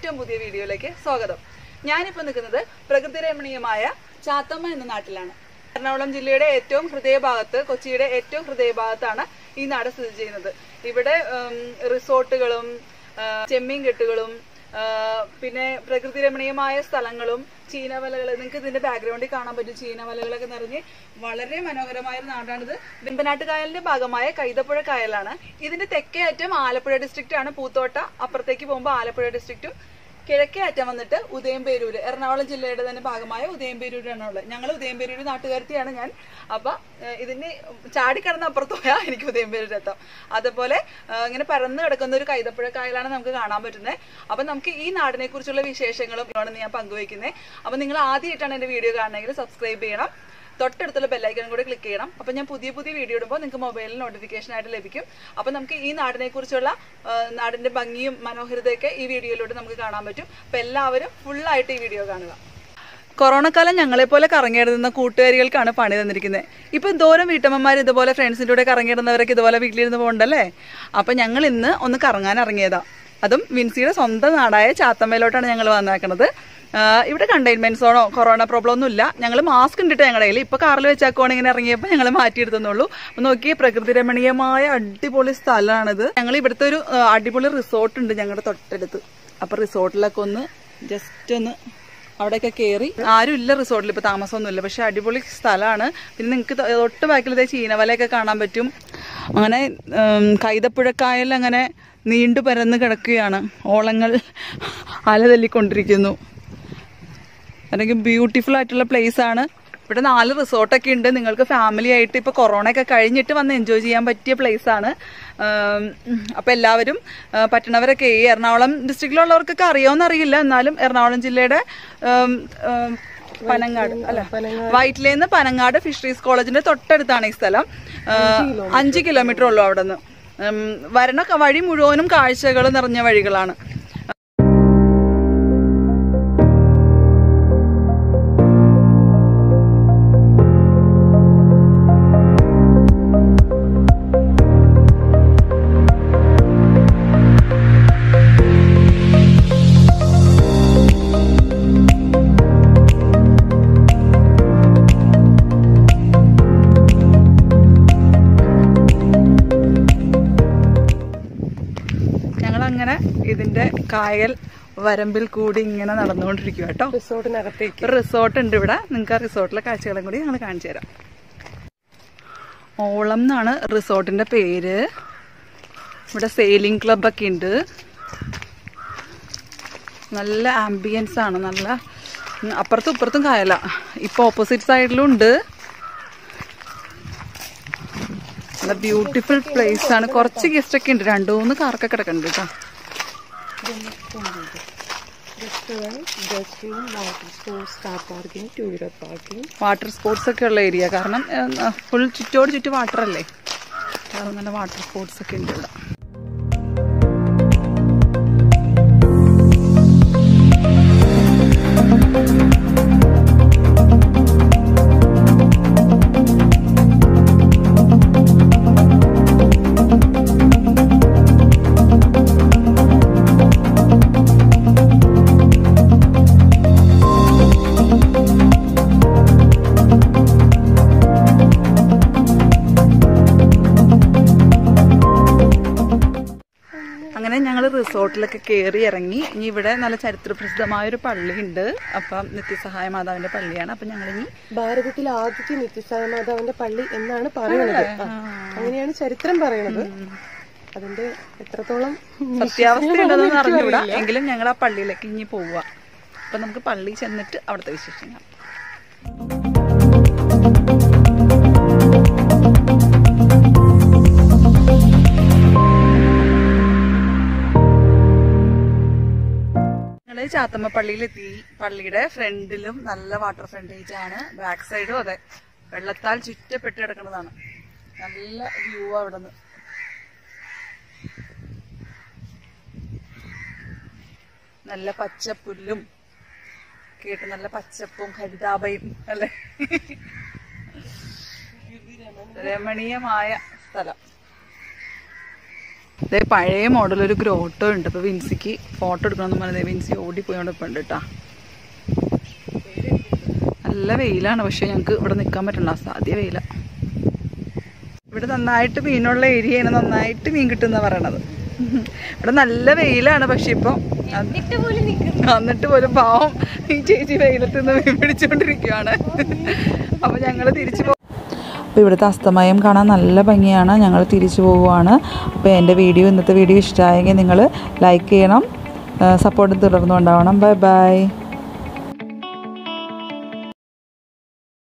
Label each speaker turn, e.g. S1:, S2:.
S1: ഏറ്റവും പുതിയ വീഡിയോയിലേക്ക് സ്വാഗതം ഞാനിപ്പോൾ നിൽക്കുന്നത് പ്രകൃതി രമണീയമായ ചാത്തമ്മ എന്ന നാട്ടിലാണ് എറണാകുളം ജില്ലയുടെ ഏറ്റവും ഹൃദയഭാഗത്ത് കൊച്ചിയുടെ ഏറ്റവും ഹൃദയഭാഗത്താണ് ഈ നാട് സ്ഥിതി ചെയ്യുന്നത് ഇവിടെ ഉം, റിസോർട്ടുകളും ആ, ചെമ്മീൻ കെട്ടുകളും ആ, പിന്നെ പ്രകൃതി രമണീയമായ സ്ഥലങ്ങളും ചീനവലകൾ നിങ്ങൾക്ക് ഇതിന്റെ ബാക്ക്ഗ്രൗണ്ടിൽ കാണാൻ പറ്റും ചീനവലകളൊക്കെ നിറഞ്ഞ് വളരെ മനോഹരമായ ഒരു നാടാണിത് വെമ്പനാട്ട് കായലിന്റെ ഭാഗമായ കൈതപ്പുഴ കായലാണ് ഇതിന്റെ തെക്കേ അറ്റം ആലപ്പുഴ ഡിസ്ട്രിക്റ്റ് ആണ് പൂത്തോട്ട അപ്പുറത്തേക്ക് പോകുമ്പോൾ ആലപ്പുഴ ഡിസ്ട്രിക്റ്റും കിഴക്കേ അറ്റം വന്നിട്ട് ഉദയംപേരൂര് എറണാകുളം ജില്ലയുടെ തന്നെ ഭാഗമായ ഉദയംപേരൂരാണ് ഉള്ളത് ഞങ്ങൾ ഉദയംപേരൂര് നാട്ടുകാരത്തിയാണ് ഞാൻ അപ്പൊ ഏഹ്, ഇതിന് ചാടിക്കടന്ന് അപ്പുറത്ത് പോയാൽ എനിക്ക് ഉദയംപേരൂർ എത്താം അതുപോലെ ഏഹ്, ഇങ്ങനെ പരന്ന് കിടക്കുന്ന ഒരു കൈതപ്പുഴ കായലാണ് നമുക്ക് കാണാൻ പറ്റുന്നത് അപ്പൊ നമുക്ക് ഈ നാടിനെ കുറിച്ചുള്ള വിശേഷങ്ങളും ആണ് ഞാൻ പങ്കുവയ്ക്കുന്നത് അപ്പൊ നിങ്ങൾ ആദ്യമായിട്ടാണ് എന്റെ വീഡിയോ കാണണമെങ്കിൽ സബ്സ്ക്രൈബ് ചെയ്യണം തൊട്ടടുത്തുള്ള ബെല്ലൈക്കൺ കൂടെ ക്ലിക്ക് ചെയ്യണം അപ്പോൾ ഞാൻ പുതിയ പുതിയ വീഡിയോ ഇടുമ്പോൾ നിങ്ങൾക്ക് മൊബൈലിൽ നോട്ടിഫിക്കേഷൻ ആയിട്ട് ലഭിക്കും അപ്പോൾ നമുക്ക് ഈ നാടിനെ കുറിച്ചുള്ള ആ, നാടിന്റെ ഭംഗിയും മനോഹരിതയൊക്കെ ഈ വീഡിയോയിലൂടെ നമുക്ക് കാണാൻ പറ്റും അപ്പോൾ എല്ലാവരും ഫുള്ളായിട്ട് ഈ വീഡിയോ കാണുക കൊറോണ കാലം ഞങ്ങളെപ്പോലെ കറങ്ങിയിടുന്ന കൂട്ടുകാരികൾക്കാണ് പണി തന്നിരിക്കുന്നത് ഇപ്പം എന്തോരം വീട്ടമ്മമാർ ഇതുപോലെ ഫ്രണ്ട്സിൻ്റെ കൂടെ കറങ്ങിയിടുന്നവരൊക്കെ ഇതുപോലെ വീട്ടിലിരുന്ന് പോകണ്ടല്ലേ അപ്പം ഞങ്ങൾ ഇന്ന് ഒന്ന് കറങ്ങാൻ ഇറങ്ങിയതാ അതും വിൻസിയുടെ സ്വന്തം നാടായ ചാത്തമ്മയിലോട്ടാണ് ഞങ്ങൾ വന്നേക്കണത് ആഹ് ഇവിടെ കണ്ടെയ്ൻമെന്റ് സോണോ കൊറോണ പ്രോബ്ലം ഒന്നും ഇല്ല ഞങ്ങൾ മാസ്ക് ഉണ്ടിട്ട് ഞങ്ങളുടെ കയ്യിൽ ഇപ്പൊ കാറിൽ വെച്ചാക്കോണ് ഇങ്ങനെ ഇറങ്ങിയപ്പോൾ ഞങ്ങൾ മാറ്റിയെടുത്തുന്നുള്ളൂ അപ്പൊ നോക്കിയേ പ്രകൃതി രമണീയമായ അടിപൊളി സ്ഥലമാണിത് ഞങ്ങൾ ഇവിടുത്തെ ഒരു ആഹ് അടിപൊളി റിസോർട്ട് ഉണ്ട് ഞങ്ങളുടെ തൊട്ടടുത്ത് അപ്പൊ റിസോർട്ടിലൊക്കെ ഒന്ന് ജസ്റ്റ് ഒന്ന് അവിടെയൊക്കെ കയറി ആരും ഇല്ല റിസോർട്ടിൽ ഇപ്പൊ താമസമൊന്നുമില്ല പക്ഷെ അടിപൊളി സ്ഥലമാണ് പിന്നെ നിങ്ങൾക്ക് തൊട്ട് ബാക്കിൽ ഇതേ ചീനവലയൊക്കെ കാണാൻ പറ്റും അങ്ങനെ ഉം, കൈതപ്പുഴക്കായൽ അങ്ങനെ നീണ്ടു പരന്ന് കിടക്കുകയാണ് ഓളങ്ങൾ അലതല്ലിക്കൊണ്ടിരിക്കുന്നു അല്ലെങ്കിൽ ബ്യൂട്ടിഫുൾ ആയിട്ടുള്ള പ്ലേസ് ആണ് ഇവിടെ നാല് റിസോർട്ടൊക്കെ ഉണ്ട് നിങ്ങൾക്ക് ഫാമിലി ആയിട്ട് ഇപ്പോൾ കൊറോണ ഒക്കെ കഴിഞ്ഞിട്ട് വന്ന് എൻജോയ് ചെയ്യാൻ പറ്റിയ പ്ലേസ് ആണ് ആം, അപ്പോൾ എല്ലാവരും ആ, പറ്റണവരൊക്കെ ഈ എറണാകുളം ഡിസ്ട്രിക്റ്റിലുള്ളവർക്കൊക്കെ അറിയാമെന്ന് അറിയില്ല എന്നാലും എറണാകുളം ജില്ലയുടെ ആം, ആം, പനങ്ങാട് അല്ല വൈറ്റിലേന്ന് പനങ്ങാട് ഫിഷറീസ് കോളേജിന്റെ തൊട്ടടുത്താണ് ഈ സ്ഥലം ആ, അഞ്ച് കിലോമീറ്റർ ഉള്ളൂ അവിടെ നിന്ന് വരണ ക- വഴി മുഴുവനും കാഴ്ചകൾ നിറഞ്ഞ വഴികളാണ് ഞങ്ങൾ അങ്ങനെ ഇതിന്റെ കായൽ വരമ്പിൽ കൂടി ഇങ്ങനെ നടന്നുകൊണ്ടിരിക്കുക കേട്ടോ
S2: റിസോർട്ടിനകത്തേക്ക്
S1: ഒരു റിസോർട്ട് ഉണ്ട് ഇവിടെ നിങ്ങൾക്ക് ആ റിസോർട്ടിലെ കാഴ്ചകളും കൂടി ഞങ്ങൾ കാണിച്ചു തരാം ഓളം എന്നാണ് റിസോർട്ടിന്റെ പേര് ഇവിടെ സെയിലിംഗ് ക്ലബൊക്കെ ഉണ്ട് നല്ല ആംബിയൻസ് ആണ് നല്ല ഉം, അപ്പുറത്തും ഇപ്പുറത്തും കായല ഇപ്പൊ ഓപ്പോസിറ്റ് സൈഡിലും ഉണ്ട് നല്ല ബ്യൂട്ടിഫുൾ പ്ലേസ് ആണ് കുറച്ച് ഗസ്റ്റ് ഒക്കെ ഉണ്ട് രണ്ടു മൂന്ന് കാറൊക്കെ കിടക്കുന്നുണ്ട് കേട്ടോ
S2: restaurant guest room water sports car parking two wheeler parking
S1: water sports ഒക്കെ ഉള്ള ഏരിയ കാരണം ഫുൾ ചുറ്റോട് ചുറ്റും വാട്ടർ അല്ലേ കാരണം നല്ല വാട്ടർ സ്പോർട്സ് ഒക്കെ ഉണ്ട് ഇവിടെ അങ്ങനെ ഞങ്ങൾ റിസോർട്ടിലൊക്കെ കയറി ഇറങ്ങി ഇനി ഇവിടെ നല്ല ചരിത്രപ്രസിദ്ധമായ ഒരു പള്ളിയുണ്ട് അപ്പം നിത്യസഹായ മാതാവിന്റെ പള്ളിയാണ് അപ്പം ഞങ്ങൾ ഇനി
S2: ഭാരതത്തിൽ ആദ്യത്തെ നിത്യസായ മാതാവിന്റെ പള്ളി എന്നാണ് പറയുന്നത് ആ, അങ്ങനെയാണ് ചരിത്രം പറയുന്നത് അതിന്റെ എത്രത്തോളം
S1: സത്യാവസ്ഥ ഉണ്ടെന്ന് അറിഞ്ഞുകൂടാ എങ്കിലും ഞങ്ങൾ ആ പള്ളിയിലേക്ക് ഇനി പോവുക അപ്പൊ നമുക്ക് പള്ളി ചെന്നിട്ട് അവിടുത്തെ വിശേഷങ്ങൾ ഞങ്ങള് ചാത്തമ്മ പള്ളിയിലെത്തി പള്ളിയുടെ ഫ്രണ്ടിലും നല്ല വാട്ടർ ഫ്രണ്ടേജ് ആണ് ബാക്ക് സൈഡും അതെ വെള്ളത്താൽ ചുറ്റപ്പെട്ട് കിടക്കുന്നതാണ് നല്ല വ്യൂ അവിടെ നിന്ന് നല്ല പച്ചപ്പുല്ലും കേട്ട് നല്ല പച്ചപ്പും ഹരിതാപയും അല്ലെ രമണീയമായ സ്ഥലം ഇതേ പഴയ മോഡൽ ഒരു ഗ്രോട്ടോ ഉണ്ട് അപ്പോൾ വിൻസിക്ക് ഫോട്ടോ എടുക്കണമെന്ന് പറഞ്ഞത് വിൻസി ഓടിപ്പോയോണ്ട് ഇപ്പം ഉണ്ട് കേട്ടോ നല്ല വെയിലാണ് പക്ഷെ ഞങ്ങൾക്ക് ഇവിടെ നിൽക്കാൻ പറ്റണ്ട സാധ്യ വെയില ഇവിടെ നന്നായിട്ട് മീനുള്ള ഏരിയയാണ് നന്നായിട്ട് മീൻ കിട്ടുന്ന പറയണത് ഇവിടെ നല്ല വെയിലാണ് പക്ഷെ ഇപ്പം എന്നിട്ട് പോലും പാവം ഈ ചേച്ചി വെയിലത്ത് നിന്ന് മീൻ പിടിച്ചുകൊണ്ടിരിക്കുകയാണ് അപ്പോൾ ഞങ്ങൾ തിരിച്ചു പോകും അപ്പോൾ ഇവിടുത്തെ അസ്തമയം കാണാൻ നല്ല ഭംഗിയാണ് ഞങ്ങൾ തിരിച്ചു പോവുകയാണ് അപ്പോൾ എൻ്റെ വീഡിയോ ഇന്നത്തെ വീഡിയോ ഇഷ്ടമായെങ്കിൽ നിങ്ങൾ ലൈക്ക് ചെയ്യണം സപ്പോർട്ട് തുടർന്നുണ്ടാവണം ബൈ ബൈ